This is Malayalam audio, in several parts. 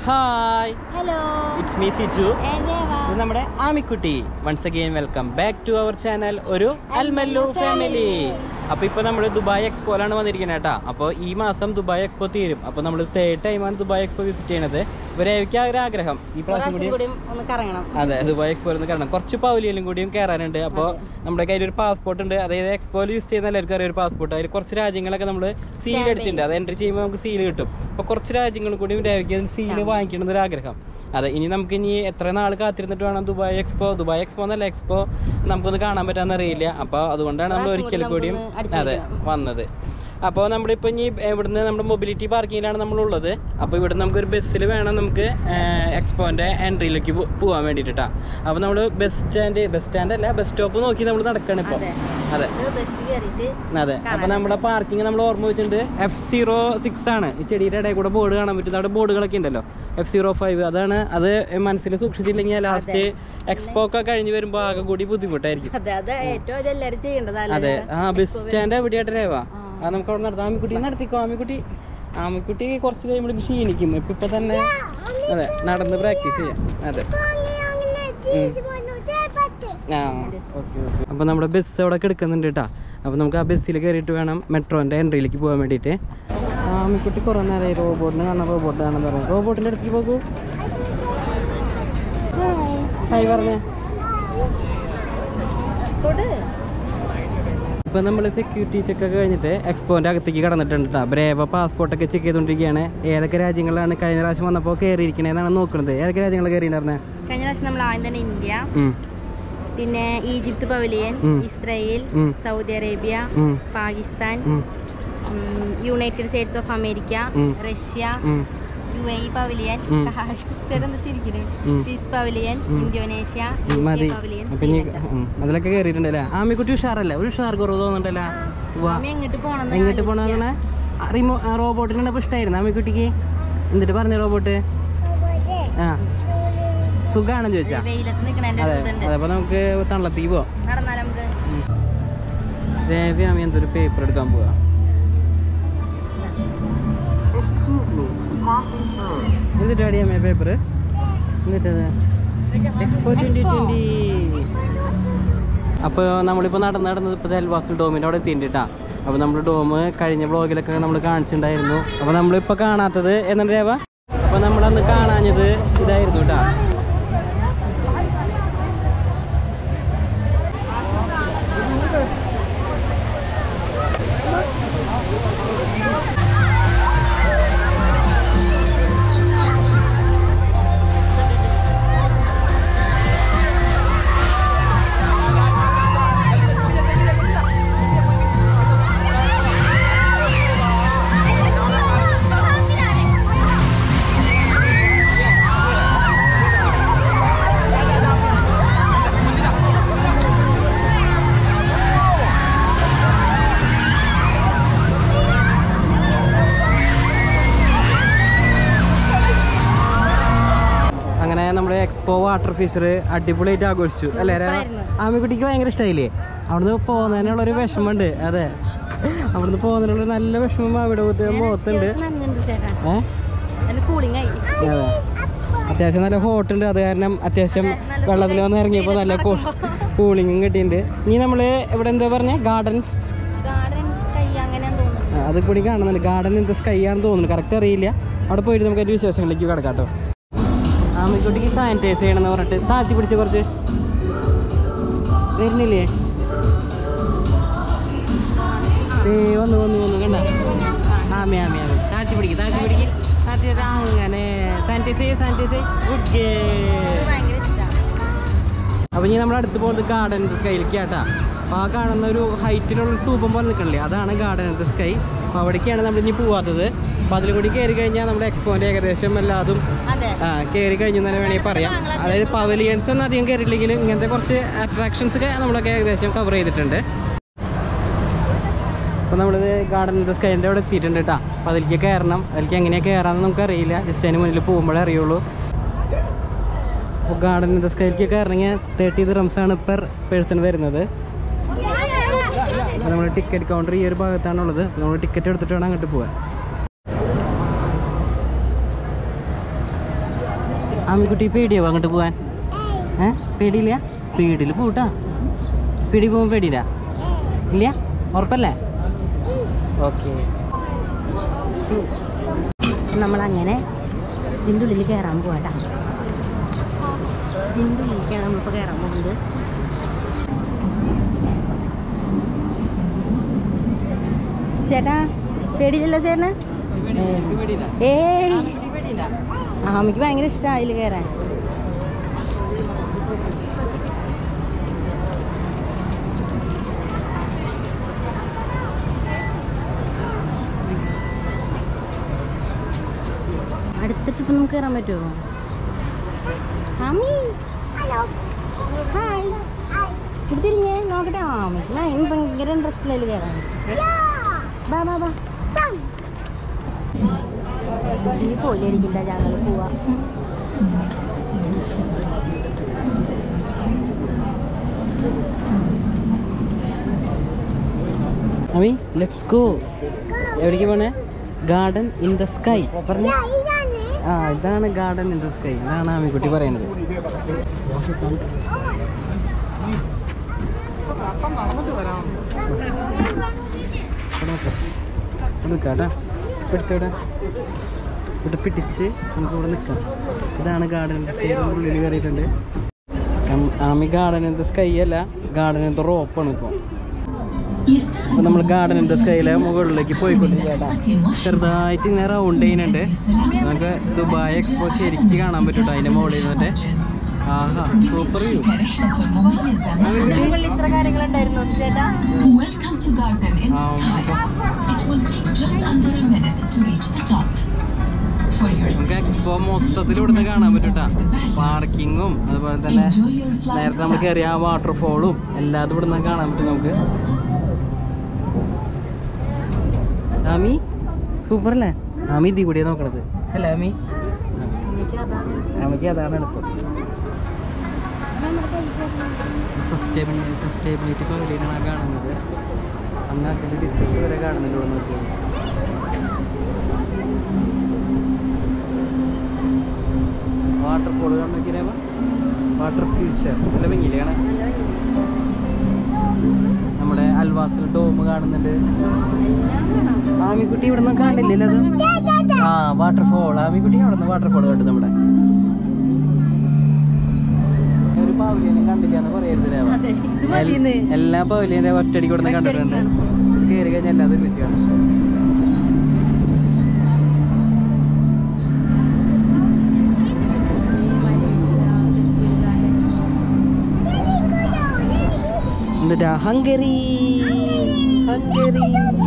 Hi hello it's me Siju ഇത് നമ്മുടെ Aamikutty once again welcome back to our channel ഒരു അൽമല്ലു ഫാമിലി അപ്പൊ ഇപ്പൊ നമ്മൾ ദുബായ് എക്സ്പോയിലാണ് വന്നിരിക്കുന്നത് കേട്ടാ അപ്പോൾ ഈ മാസം ദുബായ് എക്സ്പോ തീരും അപ്പൊ നമ്മൾ തേർഡ് ടൈമാണ് ദുബായ് എക്സ്പോ വിസിറ്റ് ചെയ്യണത് ഇവരേക്ക് ഒരു ആഗ്രഹം ഈ പ്രാവശ്യം കൂടി കൂടി ഒന്ന് കറങ്ങണം അതെ ദുബായ് എക്സ്പോയിൽ നിന്ന് കയറണം കുറച്ച് പവലിയിലും കൂടിയും കയറാനുണ്ട് അപ്പോൾ നമ്മുടെ കയ്യിൽ ഒരു പാസ്പോർട്ട് ഉണ്ട് അതായത് എക്സ്പോയിൽ യൂസ് ചെയ്യുന്ന എല്ലാവർക്കും അറിയാം ഒരു പാസ്പോർട്ട് അതിൽ കുറച്ച് രാജ്യങ്ങളൊക്കെ നമ്മൾ സീൽ അടിച്ചിട്ടുണ്ട് അത് എൻട്രി ചെയ്യുമ്പോൾ നമുക്ക് സീൽ കിട്ടും അപ്പോൾ കുറച്ച് രാജ്യങ്ങൾ കൂടി രേഖയ്ക്ക് സീൽ വാങ്ങിക്കണം എന്നൊരു ആഗ്രഹം അതെ ഇനി നമുക്ക് ഇനി എത്ര നാൾ കാത്തിരുന്നിട്ട് വേണം ദുബായ് എക്സ്പോ ദുബായ് എക്സ്പോ എന്നല്ല എക്സ്പോ നമുക്കൊന്ന് കാണാൻ പറ്റാന്ന് അറിയില്ല അപ്പോൾ അതുകൊണ്ടാണ് നമ്മൾ പ്രാവശ്യം ഒരിക്കൽ കൂടി കൂടിയും നമുക്കൊന്ന് അടിച്ചു അതെ വന്നത് അപ്പോൾ നമ്മളിപ്പോൾ ഇനി ഇവിടുന്ന് നമ്മുടെ മൊബിലിറ്റി പാർക്കിങ്ങിലാണ് നമ്മളുള്ളത് അപ്പോൾ ഇവിടെ നമുക്കൊരു ബസ്സിൽ വേണം നമുക്ക് എക്സ്പോൻ്റെ എൻട്രിയിലേക്ക് പോകാൻ വേണ്ടിയിട്ടാ അപ്പോൾ നമ്മൾ ബസ് സ്റ്റാൻഡ് ബസ് സ്റ്റാൻഡ് അല്ല ബസ് സ്റ്റോപ്പ് നോക്കി നമ്മൾ നടക്കണം ഇപ്പോൾ അതെ അതെ ഇത് ബസ് കയറിയിട്ട് അതെ അപ്പോൾ നമ്മുടെ പാർക്കിംഗ് നമ്മൾ ഓർമ്മ വെച്ചിട്ടുണ്ട് എഫ് സീറോ സിക്സ് ആണ് ഈ ചെടിയുടെ ഇടയിൽ കൂടെ ബോർഡ് കാണാൻ പറ്റും അവിടെ ബോർഡുകളൊക്കെ ഉണ്ടല്ലോ എഫ് സീറോ ഫൈവ് അതാണ് അത് മനസ്സിൽ സൂക്ഷിച്ചില്ലെങ്കിൽ ലാസ്റ്റ് എക്സ്പോ ഒക്കെ കഴിഞ്ഞ് വരുമ്പോൾ ആകെ കൂടി ബുദ്ധിമുട്ടായിരിക്കും അതെ അത് ഏറ്റവും ഇത് എല്ലാരും ചെയ്യേണ്ടതല്ലേ അതെ ആ ബസ് സ്റ്റാൻഡ് എവിടെയായിട്ട് രേവാ ആ നമുക്ക് അവിടെ നടത്താം ആമിക്കുട്ടി നടത്തിക്കോ ആമിക്കുട്ടി ആമിക്കുട്ടി കുറച്ച് കഴിയുമ്പോൾ ക്ഷീണിക്കും ഇപ്പൊ ഇപ്പൊ തന്നെ അതെ നടന്ന് പ്രാക്ടീസ് ചെയ്യാം അതെ ആ ഓക്കെ ഓക്കെ അപ്പോൾ നമ്മുടെ ബസ് അവിടെ കിടക്കുന്നുണ്ട് കേട്ടോ അപ്പോൾ നമുക്ക് ആ ബസ്സിൽ കയറിയിട്ട് വേണം മെട്രോൻ്റെ എൻട്രിയിലേക്ക് പോകാൻ വേണ്ടിയിട്ട് ആമിക്കുട്ടി കുറേ നേരമായി റോബോട്ടിനെ കാണാൻ റോബോട്ട് കാണാൻ പറയാം റോബോട്ടിൻ്റെ അടുത്തേക്ക് പോകൂ ഹായ് പറഞ്ഞേ തൊട്. ഇപ്പൊ നമ്മൾ സെക്യൂരിറ്റി ചെക്ക് ഒക്കെ കഴിഞ്ഞിട്ട് എക്സ്പോന്റെ അകത്തേക്ക് കടന്നിട്ടുണ്ട് കേട്ടോ ബ്രേവ പാസ്പോർട്ട് ഒക്കെ ചെക്ക് ചെയ്തുകൊണ്ടിരിക്കുകയാണ് ഏതൊക്കെ രാജ്യങ്ങളിലാണ് കഴിഞ്ഞ പ്രാവശ്യം വന്നപ്പോൾ കയറിയിരിക്കണേന്നാണ് നോക്കുന്നത് ഏതൊക്കെ രാജ്യങ്ങൾ കയറിയിട്ടുണ്ടായിരുന്നെ കഴിഞ്ഞ പ്രാവശ്യം നമ്മൾ ആദ്യം തന്നെ ഇന്ത്യ ഉം, പിന്നെ ഈജിപ്ത് പവലിയൻ ഉം. ഇസ്രായേൽ ഉം. സൗദി അറേബ്യ ഉം, പാകിസ്ഥാൻ ഉം, ഉം, യുണൈറ്റഡ് സ്റ്റേറ്റ്സ് ഓഫ് അമേരിക്ക ഉം. റഷ്യ ഉം, യു എ പവലിയൻ ഉം. ചേട്ടൻ ചിരിക്കണേ ഉം. സ്വിസ് പവലിയൻ ഉം. ഇന്തോനേഷ്യ ഉം, മതി പവലിയൻ അപ്പൊ ഇനി ശ്രീലങ്ക ഉം, അതിലൊക്കെ കയറിയിട്ടുണ്ടല്ലേ ആമിക്കുട്ടി ഉഷാറല്ലേ ഒരു ഉഷാർ കുറവ് തോന്നുന്നുണ്ടല്ലേ വാ അമ്മ എങ്ങോട്ട് പോണെന്ന് എങ്ങോട്ട് പോണേ റിമോ റോബോട്ടിനെ ഇപ്പൊ ഇഷ്ടമായിരുന്നു ആമിക്കുട്ടിക്ക് എന്നിട്ട് പറഞ്ഞു റോബോട്ട് ആ സുഖാണെന്ന് ചോദിച്ചാ വെയിലത്ത് നിക്കണേന്റെ അതെ ഒരു ഇതുണ്ട് അതെ അപ്പൊ നമുക്ക് തള്ളത്തേക്ക് പോവാം നടന്നാലും നമുക്ക് ദേവി അമ്മ എന്തൊരു പേപ്പർ എടുക്കാൻ പോവാ എന്നിട്ട് അടി അമ്മ പേപ്പർ എന്നിട്ടത് എക്സ്പോ ട്വന്റി ട്വന്റി അപ്പോൾ നമ്മളിപ്പോൾ നടന്ന് നടന്നത് ഇപ്പോൾ അൽവാസ് ഡോമിൻ്റെ അവിടെ എത്തിയിട്ടാ അപ്പോൾ നമ്മൾ ഡോം കഴിഞ്ഞ ബ്ലോഗിലൊക്കെ നമ്മൾ കാണിച്ചിട്ടുണ്ടായിരുന്നു അപ്പോൾ നമ്മളിപ്പോൾ കാണാത്തത് എന്താണ് രേവ അപ്പോൾ നമ്മളന്ന് കാണാഞ്ഞത് ഇതായിരുന്നു കേട്ടോ അങ്ങനെ നമ്മുടെ എക്സ്പോ വാട്ടർ ഫിഷർ അടിപൊളിയായിട്ട് ആഘോഷിച്ചു അല്ലേ രേവ? സൂപ്പറായിരുന്നു. ആമിക്കുട്ടിക്ക് ഭയങ്കര ഇഷ്ടമായില്ലേ അവിടുന്ന് പോകുന്നതിനുള്ള ഒരു വിഷമമുണ്ട് അതെ അവിടുന്ന് പോകുന്നതിനുള്ള നല്ല വിഷമം അവിടെ മുഖത്തുണ്ട് നനഞ്ഞുണ്ട് ചേട്ടാ ഏഹ് എന്റെ കൂളിംഗ് ആയി അതെ അത്യാവശ്യം നല്ല ഹോട്ടുണ്ട് അത് കാരണം അത്യാവശ്യം നല്ല വെള്ളത്തിൽ വന്ന് ഇറങ്ങിയപ്പോൾ നല്ല കൂളിങ്ങും കിട്ടിയിട്ടുണ്ട് ഇനി നമ്മൾ ഇവിടെ എന്താ പറഞ്ഞ ഗാർഡൻ ഗാർഡൻ സ്കൈ അങ്ങനെ തോന്നുന്നു അത് കൂടി കാണുന്നുണ്ട് ഗാർഡൻ എന്ത് സ്കൈ ആണെന്ന് തോന്നുന്നു കറക്റ്റ് അറിയില്ല അവിടെ പോയിട്ട് നമുക്ക് അതിൻ്റെ വിശേഷങ്ങളിലേക്ക് കിടക്കാം കേട്ടോ ആമിക്കുട്ടിക്ക് സാനിറ്റൈസ് ചെയ്യണമെന്ന് പറഞ്ഞിട്ട് താഴ്ത്തി പിടിച്ച് കുറച്ച് വരുന്നില്ലേ ഏ വന്നു വന്നു വന്നു കണ്ട ആമി ആമി ആമി താഴ്ത്തി പിടിക്ക് താഴ്ത്തി പിടിക്ക് താഴ്ത്തി പിടിക്ക്. അങ്ങനെ സാനിറ്റൈസ് ചെയ്യ സാനിറ്റൈസ് ചെയ്യ ഗുഡ് ഗേ ഇത് ഭയങ്കര ഇഷ്ടമാണ് അപ്പോൾ ഇനി നമ്മൾ അടുത്ത് പോകുന്നത് ഗാർഡൻ സ്കൈയിലേക്ക് ആട്ടാ അപ്പോൾ ആ കാണുന്ന ഒരു ഹൈറ്റിലുള്ള ഒരു സ്തൂപം പോലെ നിൽക്കണില്ലേ അതാണ് ഗാർഡൻ ഓഫ് ദ സ്കൈ അപ്പോൾ അവിടേക്കാണ് നമ്മൾ ഇനി പോവാത്തത് അപ്പോൾ അതിൽ കൂടി കയറി കഴിഞ്ഞാൽ നമ്മുടെ എക്സ്പോൻ്റെ ഏകദേശം എല്ലാതും അതെ ആ കയറി കഴിഞ്ഞു എന്ന് തന്നെ വേണമെങ്കിൽ പറയാം അതായത് പവലിയൻസ് ഒന്നും അധികം കയറിയില്ലെങ്കിലും ഇങ്ങനത്തെ കുറച്ച് അട്രാക്ഷൻസ് ഒക്കെ നമ്മളൊക്കെ ഏകദേശം കവർ ചെയ്തിട്ടുണ്ട് അപ്പോൾ നമ്മളിത് ഗാർഡൻ ഓഫ് ദ സ്കൈൻ്റെ അവിടെ എത്തിയിട്ടുണ്ട് കേട്ടോ അപ്പോൾ അതിലേക്ക് കയറണം അതിലേക്ക് എങ്ങനെയാണ് കയറാമെന്ന് നമുക്കറിയില്ല ജസ്റ്റ് അതിന് മുന്നിൽ പോകുമ്പോഴേ അറിയുള്ളൂ അപ്പോൾ ഗാർഡൻ ഓഫ് ദ സ്കൈലേക്ക് കയറണമെങ്കിൽ തേർട്ടി ദിറംസ് ആണ് പെർ പേഴ്സൺ വരുന്നത് അപ്പോൾ നമ്മൾ ടിക്കറ്റ് കൗണ്ടർ ഈ ഒരു ഭാഗത്താണുള്ളത് നമ്മൾ ടിക്കറ്റ് എടുത്തിട്ട് വേണം അങ്ങോട്ട് പോകാൻ ആമിക്കുട്ടി പേടിയാവും അങ്ങോട്ട് പോകാൻ ഏ പേടിയില്ല സ്പീഡിൽ പോട്ടാ സ്പീഡിൽ പോകാൻ പേടിയില്ല ഇല്ല ഉറപ്പല്ലേ ഓക്കെ നമ്മളങ്ങനെ ഇതിൻ്റെ ഉള്ളിൽ കയറാൻ പോവാട്ടാ ഇതിൻ്റെ ഉള്ളിലേക്കാണ് നമ്മളിപ്പോൾ കയറാൻ പോകുന്നത് ചേട്ടാ പേടിയില്ലല്ലോ ചേട്ടന് ഏയ് ആമിക്ക് ഭയങ്കര ഇഷ്ടമാണ് അതിൽ കയറാൻ അടുത്ത ട്രിപ്പ് നമുക്ക് കയറാൻ പറ്റുമോ ആമി ഹായ് ഇത് തിരിഞ്ഞേ നോക്കട്ടെ ആമിക്ക് ഭയങ്കര ഭയങ്കര ഇൻട്രസ്റ്റ് അതിൽ കയറാൻ ബാ ബാ ബാ ഈ പോലെ അടിക്കണ്ട ഞങ്ങൾ പോവാ അമി ലെറ്റ്സ് ഗോ എവിടേക്ക് പോണേ ഗാർഡൻ ഇൻ ദ സ്കൈ പറഞ്ഞു ആ ഇതാണ് ഗാർഡൻ ഇൻ ദ സ്കൈ ഇതാണ് ആമിക്കുട്ടി പറയുന്നത് നിൽക്കാട്ടാ പിടിച്ചോടെ ഇവിടെ പിടിച്ച് നമുക്ക് ഇവിടെ നിൽക്കാം ഇതാണ് ഗാർഡൻ ഇൻ ദ സ്കൈ ഉള്ളിൽ കയറിയിട്ടുണ്ട് ആം- Aami garden in the sky അല്ല ഗാർഡൻ ഇൻ ദ റോപ്പാണ് ഇപ്പോൾ അപ്പോൾ നമ്മൾ ഗാർഡൻ ഇൻ ദ സ്കൈയിലെ മുകളിലേക്ക് പോയിക്കൊണ്ടിരിക്കുക ചെറുതായിട്ട് ഇങ്ങനെ റൗണ്ട് ചെയ്യുന്നുണ്ട് നമുക്ക് ദുബായ് എക്സ്പോ ശരിക്കും കാണാൻ പറ്റും ട്ടോ അതിന്റെ മുകളിൽ നിന്നിട്ട് ആഹാ സൂപ്പർ വ്യൂ ഇത്ര കാര്യങ്ങളുണ്ടായിരുന്നു ചേട്ടാ Welcome to Garden in the Um, Sky. It will take just under a minute to reach the top. For your നമുക്ക് എക്സ്പോ മൊത്തത്തിൽ ഇവിടുന്ന് കാണാൻ പറ്റും ട്ടോ പാർക്കിങ്ങും അതുപോലെ തന്നെ enjoy your flight നേരത്തെ നമ്മൾ with us. കയറിയ ആ വാട്ടർഫോളും എല്ലാതും ഇവിടുന്ന് കാണാൻ പറ്റും നമുക്ക് ആമി സൂപ്പർ അല്ലേ ആമി ഇതി കൂടിയാ നോക്കണത് അല്ലേ ആമി ആമിക്ക് അതാണ് എളുപ്പം സസ്റ്റേബിലിറ്റി സസ്റ്റേബിലിറ്റി പകുതിയിലാണ് കാണുന്നത് അങ്ങ് അതിൻ്റെ ഡിസൈൻ വരെ കാണുന്നുണ്ട് ഇവിടെ നോക്കിയാൽ വാട്ടർഫോൾ കാണുന്ന വാട്ടർ ഫ്യൂച്ചർ നല്ല ഭംഗിയില്ലേ കാണാൻ നമ്മുടെ അൽവാസിൽ ഡോം കാണുന്നുണ്ട് ആമിക്കുട്ടി ഇവിടെ നിന്ന് കാണില്ലേ അത് ആ വാട്ടർഫോൾ ആമിക്കുട്ടി അവിടെ നിന്ന് വാട്ടർഫോൾ കണ്ടു നമ്മുടെ ഒരു പവലിയനും കണ്ടില്ല എന്ന് പറയരുത് രേവ. അതെ, ഇത് മതിയെന്ന്. എൽ- എല്ലാ പവലിയനും ഒറ്റടി കൊടുത്ത് കണ്ടിട്ടുണ്ട് ഇത് കയറി കഴിഞ്ഞാൽ എല്ലാതും ഒരുമിച്ച് കാണും എന്നിട്ടാ ഹംഗറി ഹംഗറി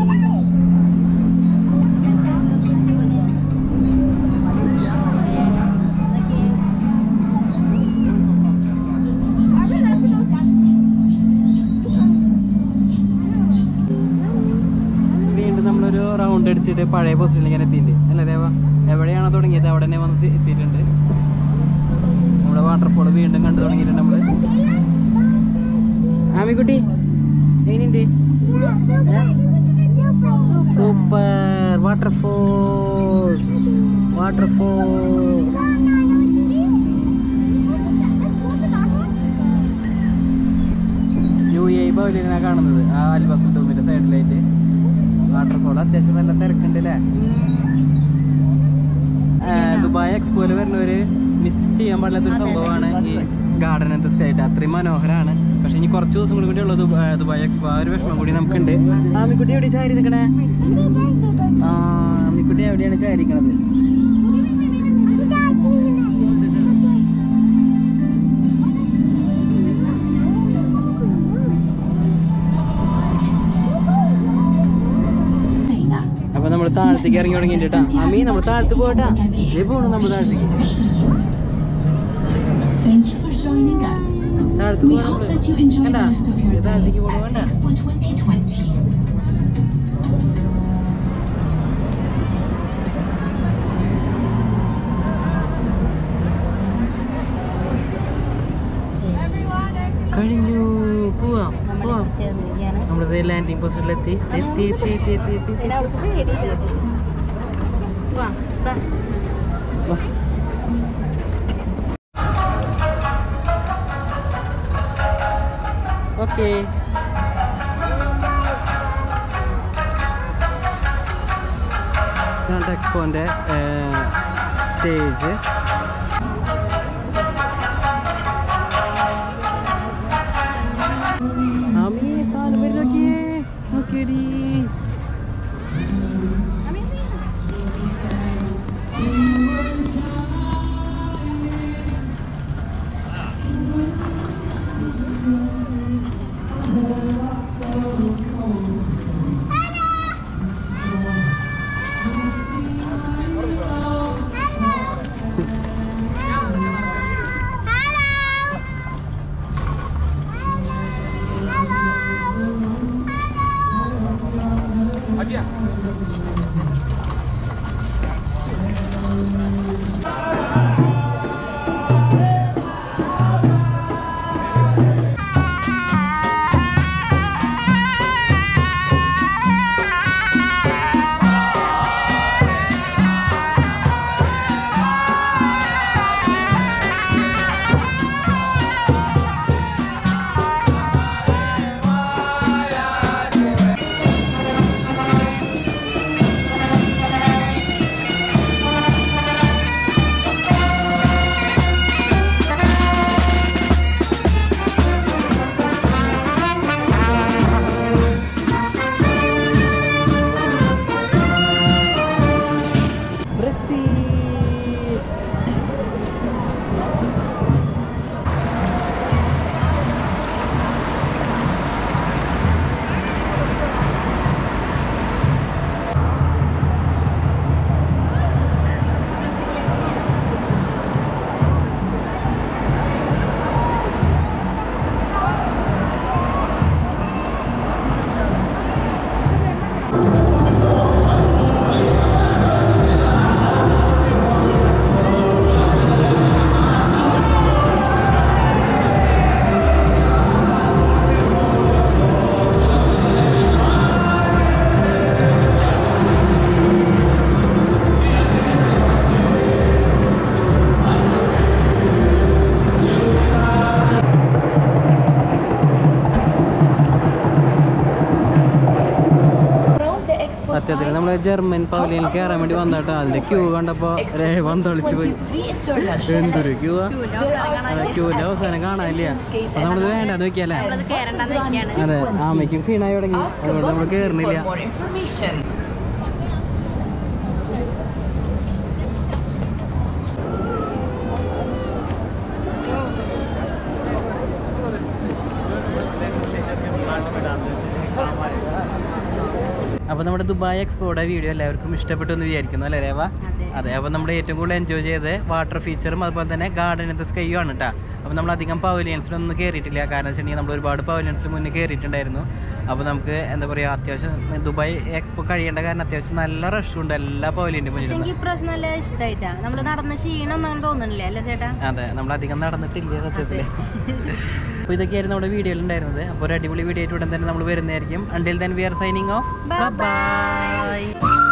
വീണ്ടും നമ്മളൊരു റൗണ്ട് അടിച്ചിട്ട് പഴയ പൊസിഷനിൽ ഇങ്ങനെ എത്തിയിട്ടുണ്ട് അല്ല രേവ എവിടെയാണോ തുടങ്ങിയത് അവിടെ തന്നെ വന്ന് എത്തി- എത്തിയിട്ടുണ്ട് നമ്മുടെ വാട്ടർഫോൾ വീണ്ടും കണ്ടു തുടങ്ങിയിട്ടുണ്ട് നമ്മള് ആമിക്കുട്ടി എങ്ങനെയുണ്ട് super waterfall waterfall U A പവലിയനാണ് കാണുന്നത് ആ അൽബസ് ഡോമിന്റെ സൈഡിലായിട്ട് വാട്ടർഫോൾ അത്യാവശ്യം നല്ല തിരക്കുണ്ട് അല്ലേ ദുബായ് എക്സ്പോയിൽ വരുന്നവര് മിസ് ചെയ്യാൻ പാടില്ലാത്തൊരു സംഭവമാണ് ഈ ഗാർഡൻ ആൻഡ് സ്കൈറ്റ് അത്രയും മനോഹരമാണ് പക്ഷെ ഇനി കുറച്ച് ദിവസം കൂടി കൂടി ഉള്ളത് ദുബായ് ദുബായ് എക്സ്പോ ആ ഒരു വിഷമം കൂടി നമുക്കുണ്ട് ആമിക്കുട്ടി എവിടെ ചാരി നിൽക്കണേ ആ ആമിക്കുട്ടി എവിടെയാണ് ചാരിക്കണത് Reina. അപ്പൊ നമ്മൾ താഴത്തേക്ക് ഇറങ്ങി തുടങ്ങിയിട്ടാ അമ്മീ നമ്മൾ താഴത്ത് പോകട്ടാ ഇതേ പോണു നമ്മൾ താഴത്തേക്ക് Thank you for joining us. താഴത്ത് We പോകാൻ hope that you enjoy the കണ്ടാ? rest of your ഇത് താഴത്തേക്ക് day പോകണ at വേണ്ട Expo 2020. കഴിഞ്ഞു പോവാം പോവാം ചേർന്നിരിക്കുകയാണ് നമ്മളിത് ലാൻഡിങ് പോസ്റ്റിൽ എത്തി എത്തി എത്തി എത്തി എത്തി എത്തി എത്തി പിന്നെ അവൾക്ക് പേടിയില്ല വാ, വാ. വാ. ഓക്കെ എക്സ്പോൻ്റെ സ്റ്റേജ് ആമി സാധനം വരും നോക്കിയേ നോക്കിയടി ബ്രസീൽ സത്യത്തിൽ നമ്മൾ ജർമ്മൻ പവലിയനിൽ കയറാൻ വേണ്ടി വന്നിട്ടോ അതിന്റെ ക്യൂ കണ്ടപ്പോ വന്തളിച്ചു പോയി എന്തൊരു ക്യൂ ക്യൂവിന്റെ അവസാനം കാണാനില്ല അപ്പൊ നമ്മളിത് വേണ്ട നോക്കിയല്ലേ നമ്മളത് കേറണ്ടെന്ന് വെക്കാണ് അതെ ആമയ്ക്കും ക്ഷീണായി തുടങ്ങി അതുകൊണ്ട് നമ്മൾ കേറുന്നില്ല more information. അപ്പൊ നമ്മുടെ ദുബായ് എക്സ്പോയുടെ വീഡിയോ എല്ലാവർക്കും ഇഷ്ടപ്പെട്ടു എന്ന് വിചാരിക്കുന്നു അല്ലേ രേവ അതെ അതെ അപ്പോൾ നമ്മൾ ഏറ്റവും കൂടുതൽ എൻജോയ് ചെയ്ത് വാട്ടർ ഫീച്ചറും അതുപോലെ തന്നെ ഗാർഡൻ ഇൻ ദ സ്കൈയും ആണ് കേട്ടോ അപ്പോൾ നമ്മൾ അധികം പവലിയൻസിലൊന്നും കയറിയിട്ടില്ല കാരണം വെച്ചിട്ടുണ്ടെങ്കിൽ നമ്മൾ ഒരുപാട് പവലിയൻസിൽ മുന്നേ കയറിയിട്ടുണ്ടായിരുന്നു അപ്പോൾ നമുക്ക് എന്താ പറയുക അത്യാവശ്യം ദുബായ് എക്സ്പോ കഴിയേണ്ട കാരണം അത്യാവശ്യം നല്ല റഷ് ഉണ്ട് എല്ലാ പവലിയൻ്റെ പക്ഷെ മുന്നിലും എനിക്ക് ഇപ്രാവശ്യം നല്ല ഇഷ്ടായിട്ടാ നമ്മള് നടന്ന ക്ഷീണമൊന്നും അങ്ങനെ തോന്നണില്ലേ അല്ലേ ചേട്ടാ അതെ നമ്മൾ അധികം നടന്നിട്ടില്ല സത്യത്തിൽ അപ്പോൾ ഇതൊക്കെയായിരുന്നു നമ്മുടെ വീഡിയോയിൽ ഉണ്ടായിരുന്നത് അപ്പോൾ ഒരു അടിപൊളി വീഡിയോ ആയിട്ട് ഉടൻ തന്നെ നമ്മൾ വരുന്നതായിരിക്കും until then we are signing off Bye bye. By